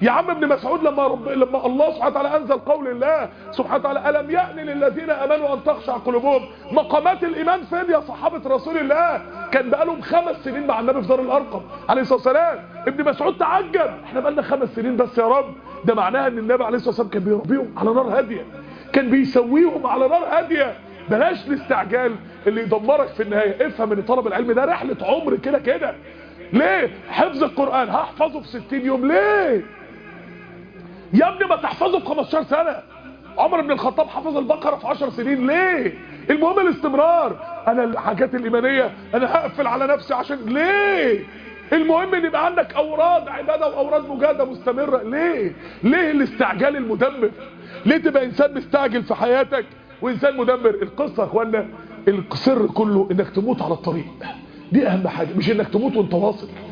يا عم ابن مسعود لما رب لما الله سبحانه وتعالى انزل قول الله سبحانه وتعالى الم يأن للذين امنوا ان تخشع قلوبهم مقامات الايمان فين يا صحابه رسول الله كان بقالهم خمس سنين مع النبي في دار الارقم عليه الصلاه والسلام ابن مسعود تعجب احنا بقالنا خمس سنين بس يا رب ده معناها ان النبي عليه الصلاه والسلام كان بيربيهم على نار هاديه كان بيسويهم على نار هاديه بلاش الاستعجال اللي يدمرك في النهايه افهم ان طلب العلم ده رحله عمر كده كده ليه حفظ القرآن هحفظه في 60 يوم ليه يا ابني ما تحفظه في 15 سنة عمر بن الخطاب حفظ البقرة في 10 سنين ليه المهم الاستمرار انا الحاجات الايمانية انا هقفل على نفسي عشان ليه المهم ان يبقى عندك اوراد عبادة واوراد مجاهدة مستمرة ليه ليه الاستعجال المدمر ليه تبقى انسان مستعجل في حياتك وانسان مدمر القصة يا اخوانا السر كله انك تموت على الطريق دي اهم حاجة مش انك تموت وانت واصل